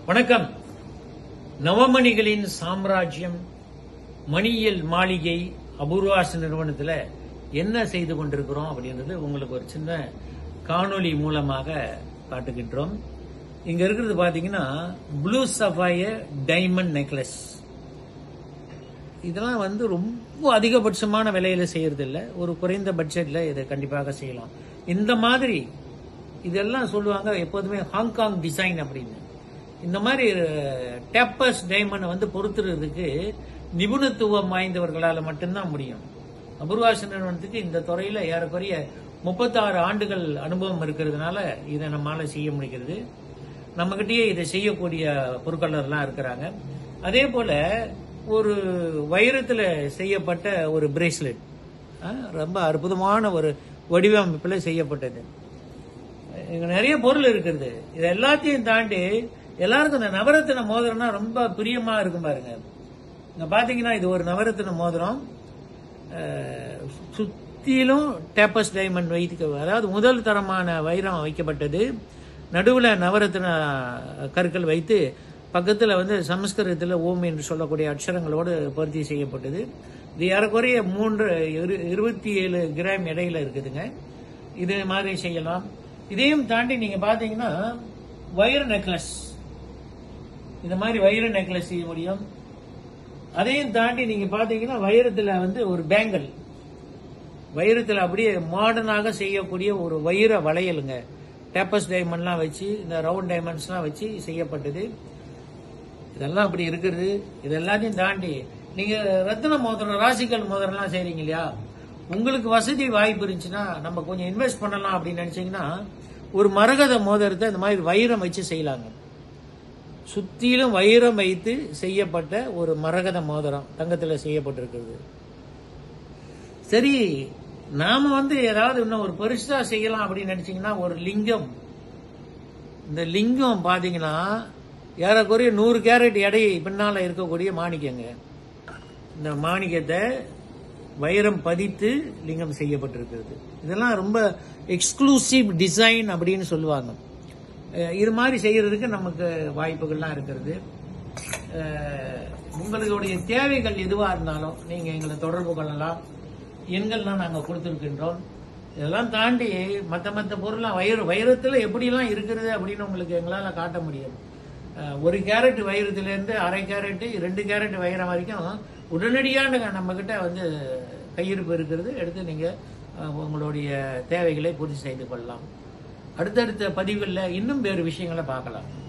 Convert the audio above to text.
வணக்கம் நவமணிகளின் சாம்ராஜ்யம் மணியியல் மாளிகை அபூர்வாச நிறுவனத்துல என்ன செய்து கொண்டிருக்கிறோம் அப்படின்றது உங்களுக்கு ஒரு சின்ன காணொளி மூலமாக காட்டுகின்றோம் இங்க இருக்கிறது பாத்தீங்கன்னா ப்ளூ சஃபயர் டைமண்ட் நெக்லஸ் இதெல்லாம் வந்து ரொம்ப அதிகபட்சமான விலையில செய்யறது இல்ல ஒரு குறைந்த பட்ஜெட்ல இதை கண்டிப்பாக செய்யலாம் இந்த மாதிரி இதெல்லாம் சொல்லுவாங்க எப்போதுமே ஹாங்காங் டிசைன் அப்படின்னு இந்த மாதிரி டேப்பர்ஸ் டைமண்ட் வந்து பொறுத்துறதுக்கு நிபுணத்துவம் வாய்ந்தவர்களால மட்டும்தான் முடியும் அபூர்வாச நிறுவனத்துக்கு இந்த துறையில ஏறக்குறைய முப்பத்தாறு ஆண்டுகள் அனுபவம் இருக்கிறதுனால இதை நம்மால செய்ய முடிகிறது நம்மகிட்டயே இதை செய்யக்கூடிய பொருட்களெல்லாம் இருக்கிறாங்க அதே போல ஒரு வைரத்துல செய்யப்பட்ட ஒரு பிரேஸ்லெட் ரொம்ப அற்புதமான ஒரு வடிவமைப்புல செய்யப்பட்டது இங்க நிறைய பொருள் இருக்கிறது இது எல்லாத்தையும் தாண்டி எல்லாருக்கும் இந்த நவரத்தின மோதிரம்னா ரொம்ப பிரியமா இருக்கும் பாருங்க இங்க பாத்தீங்கன்னா இது ஒரு நவரத்தின மோதிரம் அஹ், சுத்திலும் டேப்பஸ் டைமண்ட் வைத்து அதாவது முதல் தரமான வைரம் வைக்கப்பட்டது நடுவுல நவரத்தின கற்கள் வைத்து பக்கத்துல வந்து சமஸ்கிருதத்துல ஓம் என்று சொல்லக்கூடிய அக்ஷரங்களோடு பொருத்தி செய்யப்பட்டது இது ஏறக்குறைய மூன்று இரு- இருபத்தி ஏழு கிராம் எடையில இருக்குதுங்க இது மாதிரி செய்யலாம் இதையும் தாண்டி நீங்க பாத்தீங்கன்னா வைர நெக்லஸ் இந்த மாதிரி வைர நெக்லஸ் செய்ய முடியும் அதையும் தாண்டி நீங்க பாத்தீங்கன்னா வைரத்துல வந்து ஒரு பேங்கல் வைரத்துல அப்படியே மாடர்னாக செய்யக்கூடிய ஒரு வைர வளையலுங்க டேப்பஸ் டைமண்ட்லாம் வச்சு இந்த ரவுண்ட் டைமண்ட்ஸ்லாம் வச்சு செய்யப்பட்டது இதெல்லாம் அப்படி இருக்கிறது இது எல்லாத்தையும் தாண்டி நீங்க ரத்தின மோதிரம் ராசிக்கல் மோதிரம்லாம் செய்றீங்க இல்லையா உங்களுக்கு வசதி வாய்ப்பு இருந்துச்சுன்னா நம்ம கொஞ்சம் இன்வெஸ்ட் பண்ணலாம் அப்படின்னு நினைச்சீங்கன்னா ஒரு மரகத மோதிரத்தை இந்த மாதிரி வைரம் வச்சு செய்யலாங்க சுத்திலும் வைரம் வைத்து செய்யப்பட்ட ஒரு மரகத மோதிரம் தங்கத்துல செய்யப்பட்டிருக்கிறது சரி நாம வந்து ஏதாவது இன்னும் ஒரு பெருசா செய்யலாம் அப்படின்னு நினைச்சீங்கன்னா ஒரு லிங்கம் இந்த லிங்கம் பாத்தீங்கன்னா ஏறக்குறைய நூறு கேரட் எடை பின்னால இருக்கக்கூடிய மாணிக்கங்க இந்த மாணிக்கத்தை வைரம் பதித்து லிங்கம் செய்யப்பட்டிருக்கிறது இதெல்லாம் ரொம்ப எக்ஸ்க்ளூசிவ் டிசைன் அப்படின்னு சொல்லுவாங்க அஹ் இது மாதிரி செய்யறதுக்கு நமக்கு வாய்ப்புகள்லாம் இருக்கிறது அஹ் உங்களுடைய தேவைகள் எதுவா இருந்தாலும் நீங்க எங்களை தொடர்பு கொள்ளலாம் எண்கள்லாம் நாங்க கொடுத்துருக்கின்றோம் இதெல்லாம் தாண்டி மத்த மத்த பொருள்லாம் வைர வைரத்துல எப்படிலாம் இருக்கிறது அப்படின்னு உங்களுக்கு எங்களால காட்ட முடியும் அஹ் ஒரு கேரட் வைரத்துல இருந்து அரை கேரட் ரெண்டு கேரட் வைரம் வரைக்கும் உடனடியான நம்ம கிட்ட வந்து கையிருப்பு இருக்கிறது எடுத்து நீங்க அஹ், உங்களுடைய தேவைகளை பூர்த்தி செய்து கொள்ளலாம் அடுத்தடுத்த பதிவுகளில் இன்னும் வேறு விஷயங்களை பார்க்கலாம்